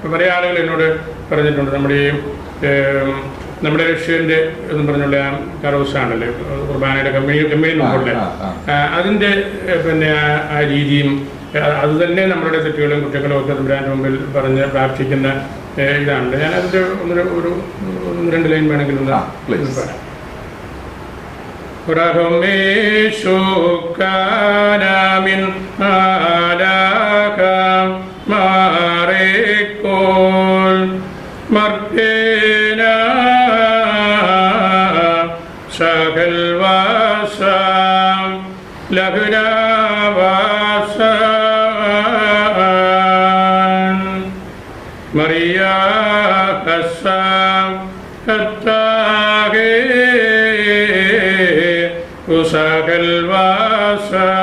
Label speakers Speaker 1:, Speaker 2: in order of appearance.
Speaker 1: പല ആളുകൾ എന്നോട് പറഞ്ഞിട്ടുണ്ട് നമ്മുടെ ഈ ഏം, നമ്മുടെ റഷ്യൻ്റെ എന്ന് പറഞ്ഞുള്ള ആ കറോസാണല്ലേ കുർബാനയുടെ കമ്പനി കമ്പനി മുമ്പുള്ള
Speaker 2: ആ, ആ.
Speaker 1: ആ, അതിൻ്റെ ഏ, പിന്നെ ആ- ആ രീതിയും ആ, അത് തന്നെ നമ്മളുടെ തെറ്റുകളും കുറ്റങ്ങളും ഒക്കെ തമ്പുരാൻ്റെ മുമ്പിൽ പറഞ്ഞ് പ്രാർത്ഥിക്കുന്ന ഏ, ഇതാണ് ഞാൻ അതിൻ്റെ ഒന്നൊരു ഒരു ഒന്ന് രണ്ട് ലൈൻ വേണമെങ്കിൽ ഒന്ന്
Speaker 2: ആ, please.
Speaker 1: ഒന്ന് പറയാം رغميشو كان من آلاك ماركول مرتنا سهل واسام لغنا واسام مريا حسام التاغي وساق الواسع